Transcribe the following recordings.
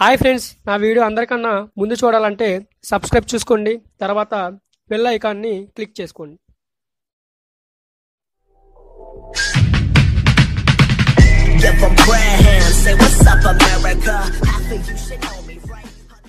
Hi friends నా video అందరికన్నా ముందు చూడాలంటే సబ్స్క్రైబ్ చూసుకోండి తర్వాత బెల్ ఐకాన్ని క్లిక్ చేసుకోండి Give them prayer hands, say what's up, America. Half of you should know me, right?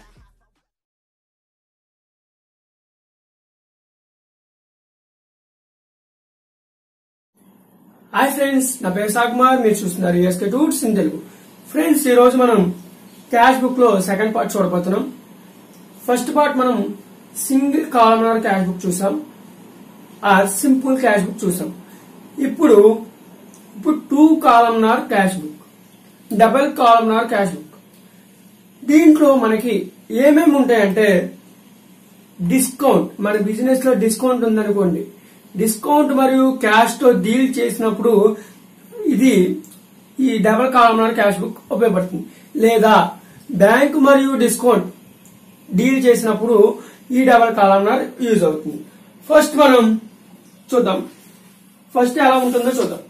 Hi friends నా పేరు సాకుమార్ మీరు చూస్తున్నారు USK tours in Telugu friends ఈ రోజు మనం క్యాష్ బుక్ లో సెకండ్ పార్ట్ చూడబోతున్నాం ఫస్ట్ పార్ట్ మనం సింగిల్ కాలమ్నార్ క్యాష్ బుక్ చూసాం ఆ సింపుల్ క్యాష్ బుక్ చూసాం ఇప్పుడు ఇప్పుడు two columnar cash book double columnar cash book దీంట్లో మనకి ఏమేమి ఉంటాయంటే డిస్కౌంట్ మన బిజినెస్ లో డిస్కౌంట్ ఉందనుకోండి డిస్కౌంట్ మరియు క్యాష్ తో డీల్ చేసినప్పుడు ఇది ఈ డబల్ కాలమ్నార్ క్యాష్ బుక్ ఉపయోగపడుతుంది లేదా బ్యాంక్ మరియు డిస్కౌంట్ డీల్ చేసినప్పుడు ఈ డబల్ కాలమ్నార్ యూజ్ అవుతుంది ఫస్ట్ మనం చూద్దాం ఫస్ట్ ఎలా ఉంటుందో చూద్దాం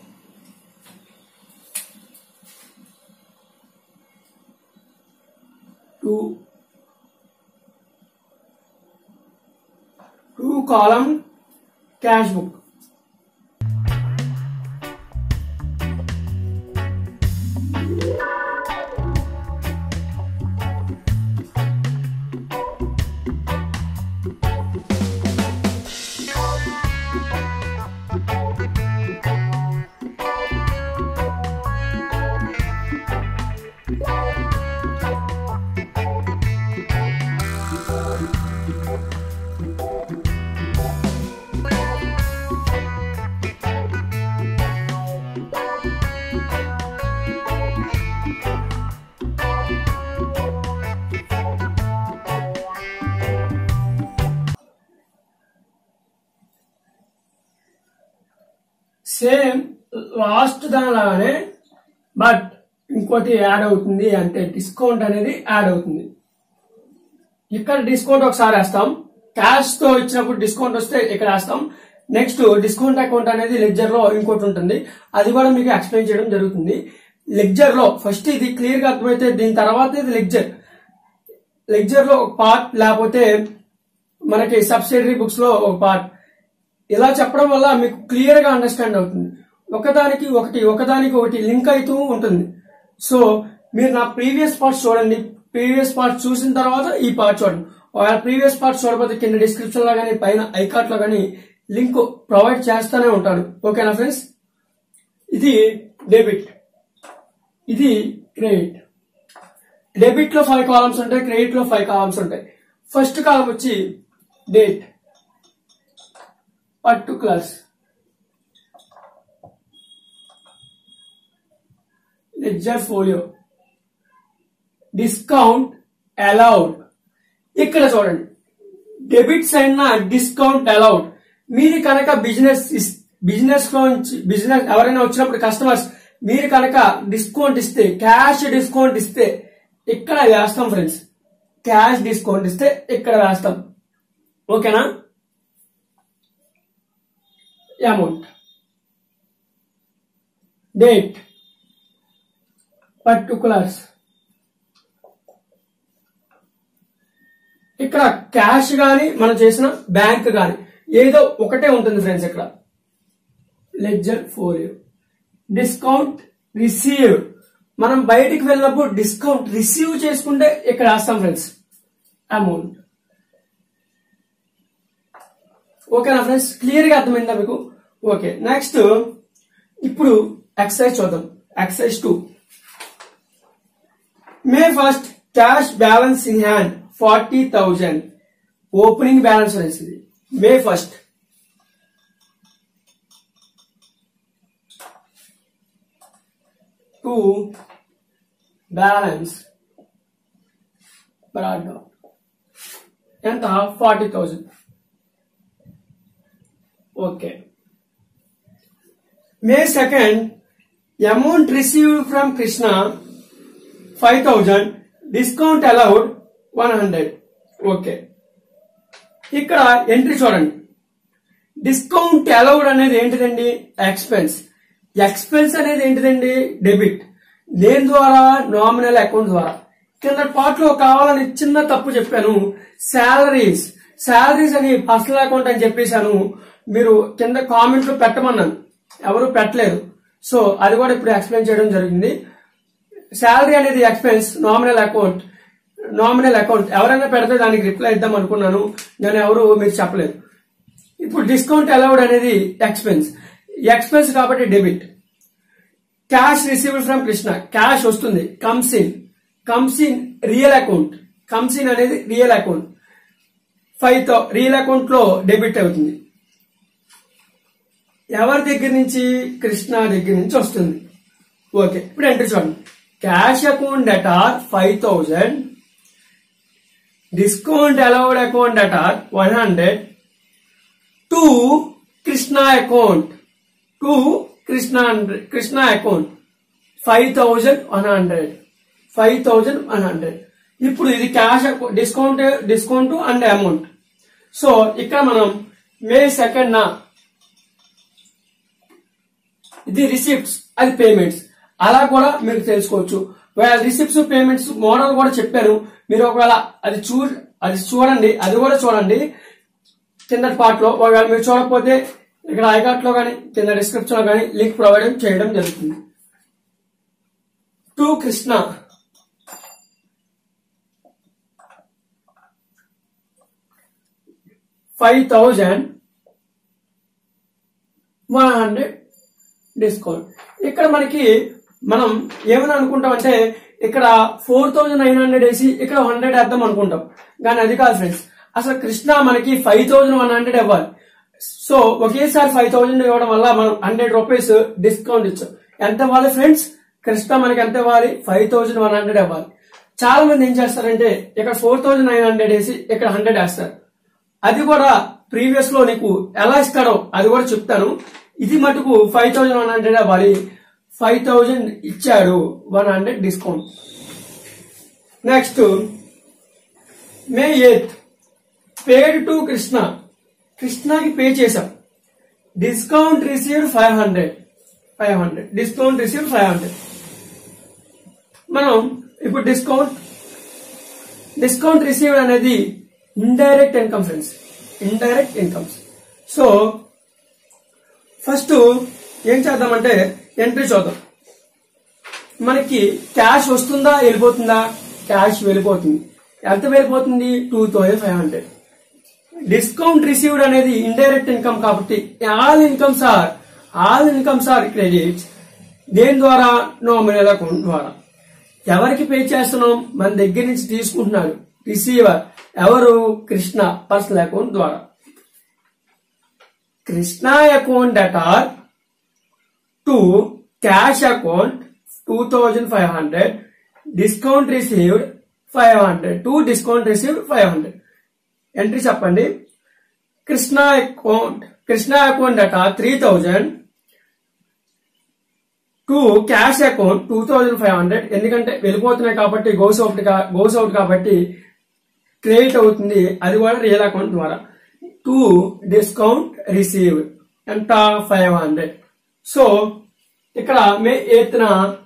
two two column cash book same last దానిలాగానే బట్ ఇంకోటి యాడ్ అవుతుంది అంటే డిస్కౌంట్ అనేది యాడ్ అవుతుంది ఇక్కడ డిస్కౌంట్ ఒకసారి వేస్తాం క్యాష్ తో ఇచ్చినప్పుడు డిస్కౌంట్ వస్తే ఇక్కడ వేస్తాం నెక్స్ట్ డిస్కౌంట్ అకౌంట్ అనేది లెడ్జర్ లో ఇంకోటి ఉంటుంది అది కూడా మీకు ఎక్స్ప్లెయిన్ చేయడం జరుగుతుంది లెడ్జర్ లో ఫస్ట్ ఇది క్లియర్ గా అర్థమైతే దీని తర్వాత ఇది లెడ్జర్ లెక్చర్ లో ఒక పార్ట్ లేకపోతే మనకి సబ్సిడరీ బుక్స్ లో ఒక పార్ట్ ఇలా చెప్పడం వల్ల మీకు క్లియర్ గా అండర్స్టాండ్ అవుతుంది ఒకదానికి ఒకటి ఒకదానికి ఒకటి లింక్ అవుతూ ఉంటుంది సో మీరు నా ప్రీవియస్ పార్ట్స్ చూడండి ప్రీవియస్ పార్ట్ చూసిన తర్వాత ఈ పార్ట్ చూడండి ఒకవేళ ప్రీవియస్ పార్ట్ చూడకపోతే కింద డిస్క్రిప్షన్ లో కానీ పైన ఐకాట్ లో కానీ లింక్ ప్రొవైడ్ చేస్తానే ఉంటాను ఓకేనా ఫ్రెండ్స్ ఇది డెబిట్ ఇది క్రెడిట్ డెబిట్ లో ఫైవ్ కాలమ్స్ ఉంటాయి క్రెడిట్ లో ఫైవ్ కాలమ్స్ ఉంటాయి ఫస్ట్ కాలం వచ్చి date particulars ledger folio discount allowed ఇక్కడ చూడండి డెబిట్ సైడ్ నా డిస్కౌంట్ అలౌడ్ మీది కనుక బిజినెస్ బిజినెస్ లో నుంచి బిజినెస్ ఎవరైనా వచ్చినప్పుడు కస్టమర్స్ మీరు కనుక డిస్కౌంట్ ఇస్తే క్యాష్ డిస్కౌంట్ ఇస్తే ఇక్కడ వేస్తాం ఫ్రెండ్స్ క్యాష్ డిస్కౌంట్ ఇస్తే ఇక్కడ వేస్తాం ఓకేనా అమౌంట్ డేట్ పర్టికులర్స్ ఇక్కడ క్యాష్ గాని మనం చేసిన బ్యాంక్ గాని ఏదో ఒకటే ఉంటుంది ఫ్రెండ్స్ ఇక్కడ లెడ్జర్ ఫోలియో డిస్కౌంట్ రిసీవ్ మనం బయటికి వెళ్ళినప్పుడు డిస్కౌంట్ రిసీవ్ చేసుకుంటే ఇక్కడ వేస్తాం ఫ్రెండ్స్ అమౌంట్ ఓకేనా ఫ్రెండ్స్ క్లియర్ గా అర్థమైందా మీకు ఓకే నెక్స్ట్ ఇప్పుడు ఎక్సైజ్ చూద్దాం exercise two May first cash balance in hand forty thousand opening balance friends ఇది May first to balance brought ఎంత forty thousand okay May second amount received from Krishna five thousand discount allowed one hundred okay ఇక్కడ entry చూడండి discount allowed అనేది ఏంటిదండి expense expense అనేది ఏంటిదండి debit దేని ద్వారా నామినల్ అకౌంట్ ద్వారా కింద పార్ట్ లో కావాలని చిన్న తప్పు చెప్పాను శాలరీస్ శాలరీస్ అని పర్సనల్ అకౌంట్ అని చెప్పేశాను మీరు కింద కామెంట్ లో పెట్టమన్నాను ఎవరు పెట్టలేదు సో అది కూడా ఇప్పుడు ఎక్స్ప్లెయిన్ చేయడం జరిగింది శాలరీ అనేది expense nominal account nominal account ఎవరైనా పెడితే దానికి రిప్లై ఇద్దాం అనుకున్నాను నేను ఎవరు మీరు చెప్పలేదు ఇప్పుడు డిస్కౌంట్ అలౌడ్ అనేది ఎక్స్పెన్స్ ఎక్స్పెన్స్ కాబట్టి debit cash received from Krishna cash వస్తుంది comes in comes in real account comes in అనేది real account five thou real account లో డెబిట్ అవుతుంది ఎవరి దగ్గర నుంచి కృష్ణ దగ్గర నుంచి వస్తుంది ఓకే ఇప్పుడు ఎంట్రీ చూడండి cash account dot R five thousand discount allowed account dot R one hundred to Krishna account to Krishna Krishna account five thousand one hundred five thousand one hundred ఇప్పుడు ఇది cash discount discount and amount so ఇక్కడ మనం మే second నా ఇది receipts అది payments అలా కూడా మీరు తెలుసుకోవచ్చు రిసిప్ట్స్ పేమెంట్స్ మోడల్ కూడా చెప్పాను మీరు ఒకవేళ అది చూ అది చూడండి అది కూడా చూడండి కింద పార్ట్ లో ఒకవేళ మీరు చూడకపోతే ఇక్కడ ఐకాట్ లో కానీ కింద డిస్క్రిప్షన్ లో కానీ లింక్ ప్రొవైడ్ చేయడం జరుగుతుంది to Krishna five thousand one hundred discount ఇక్కడ మనకి మనం ఏమని అనుకుంటాం అంటే ఇక్కడ ఫోర్ థౌజండ్ నైన్ హండ్రెడ్ వేసి ఇక్కడ హండ్రెడ్ వేద్దాం అనుకుంటాం కానీ అది కాదు ఫ్రెండ్స్ అసలు కృష్ణ మనకి ఫైవ్ థౌజండ్ వన్ హండ్రెడ్ ఇవ్వాలి సో ఒకేసారి ఫైవ్ థౌజండ్ ఇవ్వడం వల్ల మనం హండ్రెడ్ రూపీస్ డిస్కౌంట్ ఇచ్చాం ఎంత ఇవ్వాలి ఫ్రెండ్స్ కృష్ణ మనకి ఎంత ఇవ్వాలి ఫైవ్ థౌజండ్ వన్ హండ్రెడ్ ఇవ్వాలి చాలా మంది ఏం చేస్తారంటే ఇక్కడ ఫోర్ థౌజండ్ నైన్ హండ్రెడ్ వేసి ఇక్కడ హండ్రెడ్ వేస్తారు అది కూడా ప్రీవియస్ లో నీకు ఎలా ఇస్తాడో అది కూడా చెప్తాను ఇది మటుకు ఫైవ్ థౌజండ్ వన్ హండ్రెడ్ అవ్వాలి ఫైవ్ థౌజండ్ ఇచ్చాడు one hundred discount next May eighth paid to Krishna కృష్ణకి పే చేశాం discount received five hundred five hundred discount received five hundred మనం ఇప్పుడు డిస్కౌంట్ డిస్కౌంట్ రిసీవ్డ్ అనేది indirect income friends indirect incomes so first ఏం చేద్దామంటే entry చూద్దాం మనకి క్యాష్ వస్తుందా వెళ్ళిపోతుందా క్యాష్ వెళ్ళిపోతుంది ఎంత వెళ్ళిపోతుంది two thousand five hundred discount received అనేది ఇండైరెక్ట్ ఇన్కమ్ కాబట్టి all incomes are all incomes are credits దేని ద్వారా నామినల్ అకౌంట్ ద్వారా ఎవరికి పే చేస్తున్నాం మన దగ్గర నుంచి తీసుకుంటున్నాడు రిసీవర్ ఎవరు కృష్ణ పర్సనల్ అకౌంట్ ద్వారా Krishna account that R to cash account two thousand five hundred discount received five hundred to discount received five hundred entry చెప్పండి Krishna account Krishna account dot three thousand to cash account two thousand five hundred ఎందుకంటే వెళ్ళిపోతున్నాయి కాబట్టి goes out goes out కాబట్టి create అవుతుంది అది కూడా real account ద్వారా to discount receive ఎంత ఫైవ్ హండ్రెడ్ సో ఇక్కడ మే ఎయిత్న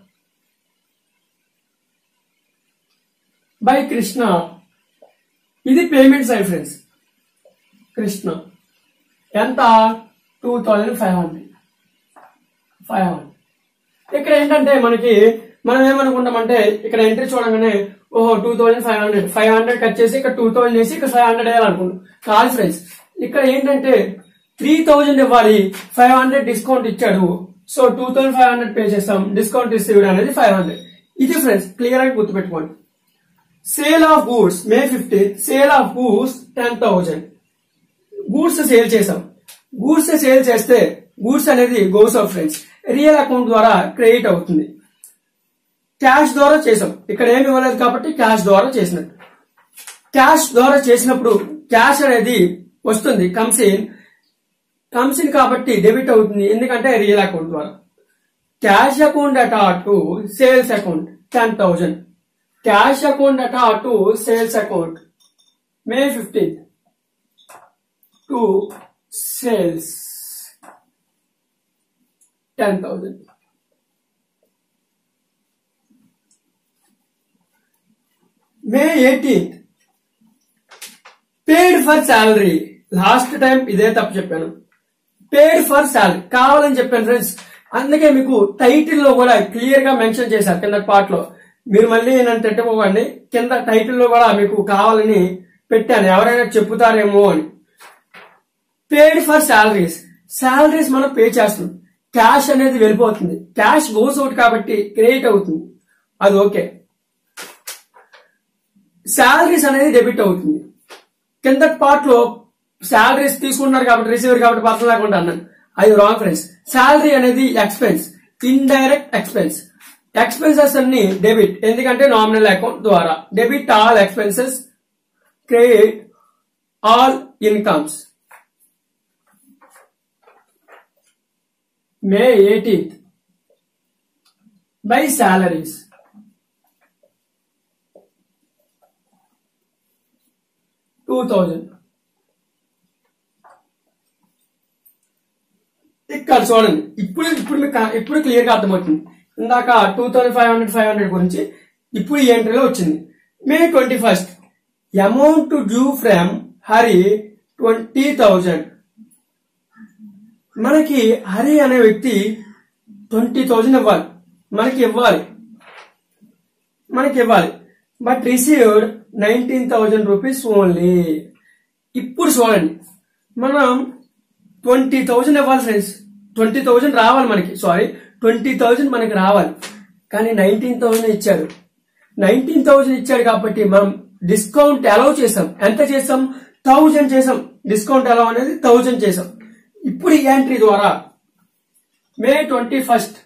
బై కృష్ణ ఇది పేమెంట్ సైడ్ ఫ్రెండ్స్ కృష్ణ ఎంత two thousand five hundred five hundred ఇక్కడ ఏంటంటే మనకి మనం ఏమనుకుంటామంటే ఇక్కడ ఎంట్రీ చూడగానే ఓహో two thousand five hundred five hundred cut చేసి ఇక్కడ టూ థౌజండ్ చేసి ఇక్కడ ఫైవ్ హండ్రెడ్ వేయాలనుకుంటాం కాదు ఫ్రెండ్స్ ఇక్కడ ఏంటంటే త్రీ థౌజండ్ ఇవ్వాలి ఫైవ్ హండ్రెడ్ డిస్కౌంట్ ఇచ్చాడు so two thousand five hundred pay చేస్తాం డిస్కౌంట్ రిసీవ్డ్ అనేది ఫైవ్ హండ్రెడ్ ఇది ఫ్రెండ్స్ క్లియర్ గా గుర్తుపెట్టుకోండి sale of goods May fifteen sale of goods ten thousand goods sale చేసాం గూడ్స్ సేల్ చేస్తే goods అనేది goes off friends real account ద్వారా credit అవుతుంది క్యాష్ ద్వారా చేసాం ఇక్కడ ఏమి ఇవ్వలేదు కాబట్టి క్యాష్ ద్వారా చేసినట్టు క్యాష్ ద్వారా చేసినప్పుడు క్యాష్ అనేది వస్తుంది కమ్స్ ఇన్ కమ్స్ ఇన్ కాబట్టి డెబిట్ అవుతుంది ఎందుకంటే రియల్ అకౌంట్ ద్వారా cash account at to sales account ten thousand cash account at to sales account May fifteenth to sales ten thousand May eighteenth paid for salary last time ఇదే తప్పు చెప్పాను పేడ్ for salary కావాలని చెప్పాను friends అందుకే మీకు title లో కూడా clear గా మెన్షన్ చేశారు కింద పార్ట్ లో మీరు మళ్ళీ నన్ను తిట్టకపోకండి కింద టైటిల్ లో కూడా మీకు కావాలని పెట్టాను ఎవరైనా చెప్పుతారేమో అని పేడ్ ఫర్ శాలరీస్ శాలరీస్ మనం పే చేస్తున్నాం క్యాష్ అనేది వెళ్ళిపోతుంది క్యాష్ గోస్ అవుట్ కాబట్టి క్రియేట్ అవుతుంది అది ఓకే శాలరీస్ అనేది డెబిట్ అవుతుంది కింద పార్ట్ లో శాలరీస్ తీసుకుంటున్నారు కాబట్టి రిసీవర్ కాబట్టి పర్సనల్ అకౌంట్ అన్నాను అది రాంగ్ ఫ్రెండ్స్ శాలరీ అనేది ఎక్స్పెన్స్ ఇండైరెక్ట్ ఎక్స్పెన్స్ ఎక్స్పెన్సెస్ అన్ని డెబిట్ ఎందుకంటే నామినల్ అకౌంట్ ద్వారా debit all expenses credit all incomes May eighteenth by salaries two thousand ఇక్కడ చూడండి ఇప్పుడు ఇప్పుడు మీకు ఇప్పుడు క్లియర్ గా అర్థమవుతుంది ఇందాక two thousand five hundred five hundred గురించి ఇప్పుడు ఈ ఎంట్రీలో వచ్చింది May twenty first amount due from Hari twenty thousand మనకి హరి అనే వ్యక్తి ట్వంటీ థౌజండ్ ఇవ్వాలి మనకి ఇవ్వాలి మనకి ఇవ్వాలి but received nineteen thousand rupees only ఇప్పుడు చూడండి మనం ట్వంటీ థౌజండ్ ఇవ్వాలి ఫ్రెండ్స్ ట్వంటీ థౌజండ్ రావాలి మనకి సారీ ట్వంటీ థౌజండ్ మనకి రావాలి కానీ నైన్టీన్ థౌజండ్ ఇచ్చాడు నైన్టీన్ థౌజండ్ ఇచ్చాడు కాబట్టి మనం డిస్కౌంట్ అలౌ చేసాం ఎంత చేసాం థౌజండ్ చేసాం డిస్కౌంట్ అలౌ అనేది థౌజండ్ చేసాం ఇప్పుడు ఈ ఎంట్రీ ద్వారా May twenty first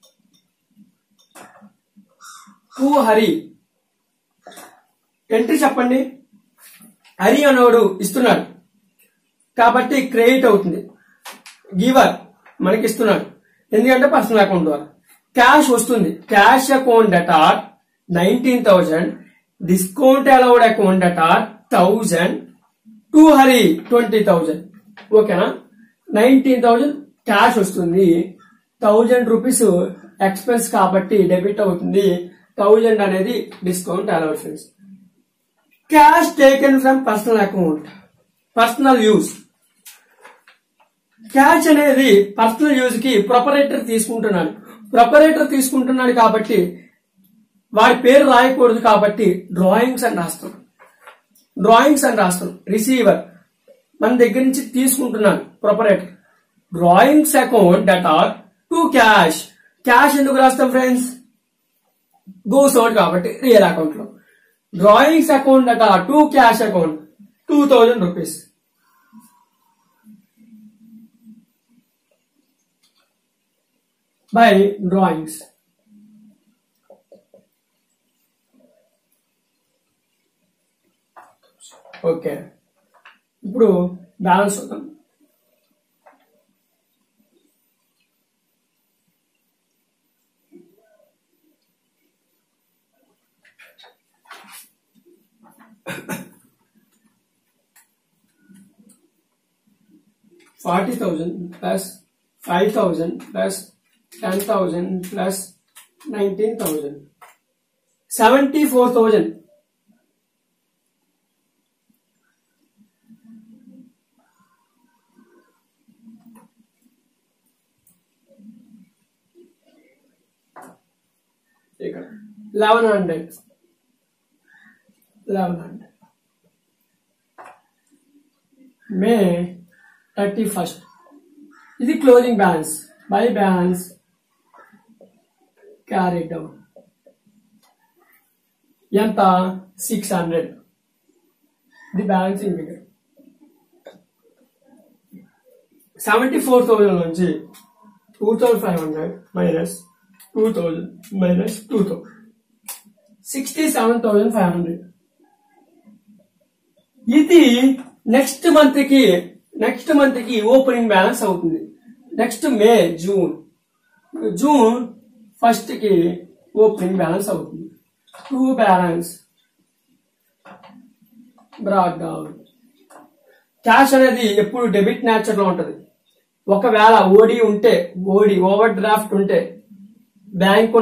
to Hari entry చెప్పండి హరి అనేవాడు ఇస్తున్నాడు కాబట్టి క్రెడిట్ అవుతుంది గివర్ మనకి ఇస్తున్నాడు ఎందుకంటే పర్సనల్ అకౌంట్ ద్వారా క్యాష్ వస్తుంది cash account at R nineteen thousand discount allowed account at R thousand two Hari twenty thousand ఓకేనా నైన్టీన్ థౌజండ్ క్యాష్ వస్తుంది థౌజండ్ రూపీస్ ఎక్స్పెన్స్ కాబట్టి డెబిట్ అవుతుంది థౌజండ్ అనేది discount allowed friends cash taken from personal account personal use cash అనేది personal use కి proprietor తీసుకుంటున్నాడు proprietor తీసుకుంటున్నాడు కాబట్టి వాడి పేరు రాయకూడదు కాబట్టి డ్రాయింగ్స్ అని రాస్తాం డ్రాయింగ్స్ అని రాస్తాం రిసీవర్ మన దగ్గర నుంచి తీసుకుంటున్నాడు proprietor drawings account that R to cash cash ఎందుకు రాస్తాం ఫ్రెండ్స్ గోస్ అవుట్ కాబట్టి రియల్ అకౌంట్ లో drawings account that R to cash account two thousand rupees by drawings okay ఇప్పుడు బ్యాలెన్స్ చూద్దాం forty thousand plus five thousand plus ten thousand plus nineteen thousand seventy four thousand ఇక్కడ eleven hundred eleven hundred May thirty first ఇది closing balance by balance carry down ఎంత six hundred ఇది balancing figure seventy four thousand నుంచి two thousand five hundred minus two thousand minus two thousand sixty seven thousand five hundred ఇది next month కి next month కి opening balance అవుతుంది next May June June first కి opening balance అవుతుంది to balance brought down cash అనేది ఎప్పుడు debit nature లో ఉంటది ఒకవేళ ఓడి ఉంటే ఓడి ఓవర్ డ్రాఫ్ట్ ఉంటే బ్యాంక్ ఉన్నప్పుడు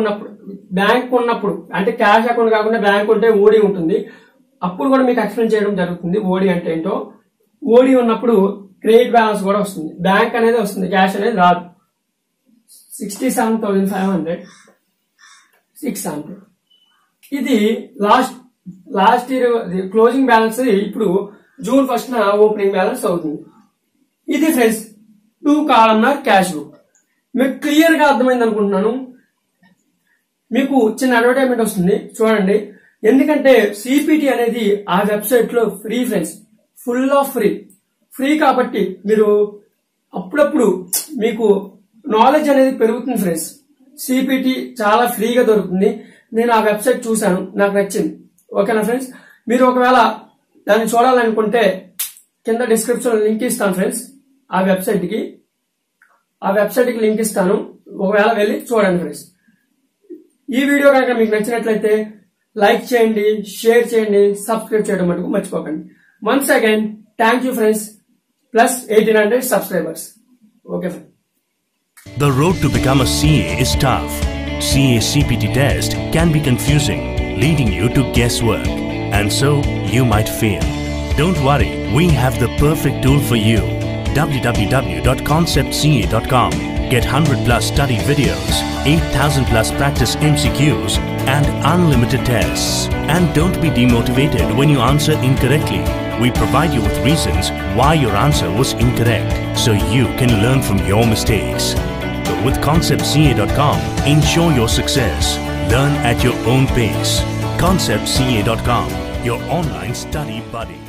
బ్యాంక్ ఉన్నప్పుడు అంటే క్యాష్ అకౌంట్ కాకుండా బ్యాంక్ ఉంటే ఓడి ఉంటుంది అప్పుడు కూడా మీకు ఎక్స్ప్లెయిన్ చేయడం జరుగుతుంది ఓడి అంటే ఏంటో ఓడి ఉన్నప్పుడు క్రెడిట్ బ్యాలెన్స్ కూడా వస్తుంది బ్యాంక్ అనేది వస్తుంది క్యాష్ అనేది రాదు sixty seven thousand five hundred six hundred ఇది last last year closing balance ఇప్పుడు జూన్ ఫస్ట్ న ఓపెనింగ్ బ్యాలెన్స్ అవుతుంది ఇది friends two columnar cash book మీకు క్లియర్ గా అర్థమైంది అనుకుంటున్నాను మీకు చిన్న అడ్వర్టైజ్మెంట్ వస్తుంది చూడండి ఎందుకంటే సిపిటి అనేది ఆ వెబ్సైట్ లో free friends full of free free కాబట్టి మీరు అప్పుడప్పుడు మీకు నాలెడ్జ్ అనేది పెరుగుతుంది ఫ్రెండ్స్ సిపిటి చాలా ఫ్రీగా దొరుకుతుంది నేను ఆ వెబ్సైట్ చూశాను నాకు నచ్చింది ఓకేనా ఫ్రెండ్స్ మీరు ఒకవేళ దాన్ని చూడాలనుకుంటే కింద డిస్క్రిప్షన్ లింక్ ఇస్తాను ఫ్రెండ్స్ ఆ వెబ్సైట్ కి ఆ వెబ్సైట్ కి లింక్ ఇస్తాను ఒకవేళ వెళ్ళి చూడండి ఫ్రెండ్స్ ఈ వీడియో కనుక మీకు నచ్చినట్లయితే లైక్ చేయండి షేర్ చేయండి సబ్స్క్రైబ్ చేయడం మటుకు మర్చిపోకండి once again thank you friends plus eighteen hundred subscribers okay friend The road to become a CA is tough. CA CPT test can be confusing, leading you to guesswork, and so you might fail. Don't worry, we have the perfect tool for you. www.conceptca.com. Get 100 plus study videos, 8000 plus practice MCQs, and unlimited tests. And don't be demotivated when you answer incorrectly. We provide you with reasons why your answer was incorrect so you can learn from your mistakes. With ConceptCA.com, ensure your success. Learn at your own pace. ConceptCA.com, your online study buddy.